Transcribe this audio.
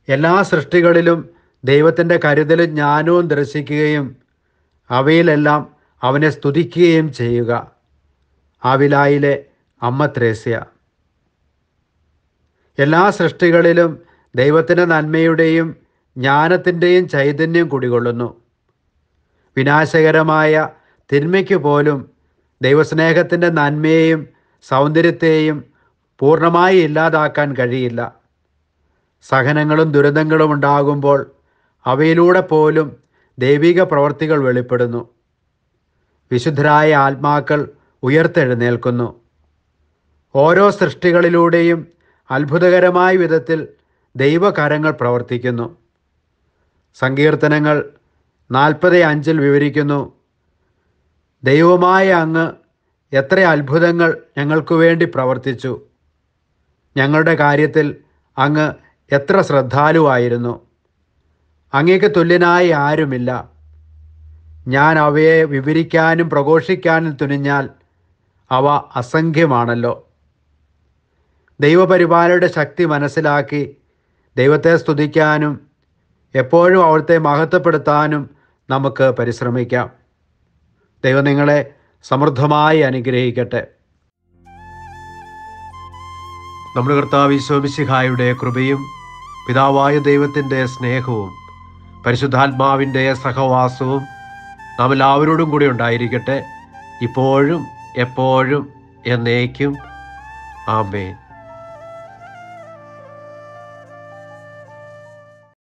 എല്ലാ സൃഷ്ടികളിലും ദൈവത്തിൻ്റെ കരുതലും ജ്ഞാനവും ദർശിക്കുകയും അവയിലെല്ലാം അവനെ സ്തുതിക്കുകയും ചെയ്യുക ആവിലായിലെ അമ്മ ത്രേസ്യ എല്ലാ സൃഷ്ടികളിലും ദൈവത്തിൻ്റെ നന്മയുടെയും ജ്ഞാനത്തിൻ്റെയും ചൈതന്യം കുടികൊള്ളുന്നു വിനാശകരമായ തിന്മയ്ക്ക് പോലും ദൈവസ്നേഹത്തിൻ്റെ നന്മയെയും സൗന്ദര്യത്തെയും പൂർണ്ണമായി ഇല്ലാതാക്കാൻ കഴിയില്ല സഹനങ്ങളും ദുരിതങ്ങളും ഉണ്ടാകുമ്പോൾ അവയിലൂടെ പോലും ദൈവിക പ്രവർത്തികൾ വെളിപ്പെടുന്നു വിശുദ്ധരായ ആത്മാക്കൾ ഉയർത്തെഴുന്നേൽക്കുന്നു ഓരോ സൃഷ്ടികളിലൂടെയും അത്ഭുതകരമായ വിധത്തിൽ ദൈവകരങ്ങൾ പ്രവർത്തിക്കുന്നു സങ്കീർത്തനങ്ങൾ നാൽപ്പത് അഞ്ചിൽ വിവരിക്കുന്നു ദൈവമായ അങ്ങ് എത്ര അത്ഭുതങ്ങൾ ഞങ്ങൾക്ക് വേണ്ടി പ്രവർത്തിച്ചു ഞങ്ങളുടെ കാര്യത്തിൽ അങ്ങ് എത്ര ശ്രദ്ധാലുവായിരുന്നു അങ്ങേക്ക് തുല്യനായി ആരുമില്ല ഞാൻ അവയെ വിവരിക്കാനും പ്രഘോഷിക്കാനും തുനിഞ്ഞാൽ അവ അസംഖ്യമാണല്ലോ ദൈവപരിപാലയുടെ ശക്തി മനസ്സിലാക്കി ദൈവത്തെ സ്തുതിക്കാനും എപ്പോഴും അവിടുത്തെ മഹത്വപ്പെടുത്താനും നമുക്ക് പരിശ്രമിക്കാം ദൈവം നിങ്ങളെ സമൃദ്ധമായി അനുഗ്രഹിക്കട്ടെ നമ്മുടെ കർത്താവ് ഈശോമിശിഹായുടെ കൃപയും പിതാവായ ദൈവത്തിൻ്റെ സ്നേഹവും പരിശുദ്ധാത്മാവിൻ്റെ സഹവാസവും നാം എല്ലാവരോടും കൂടി ഉണ്ടായിരിക്കട്ടെ ഇപ്പോഴും എപ്പോഴും എന്നേക്കും ആമേൻ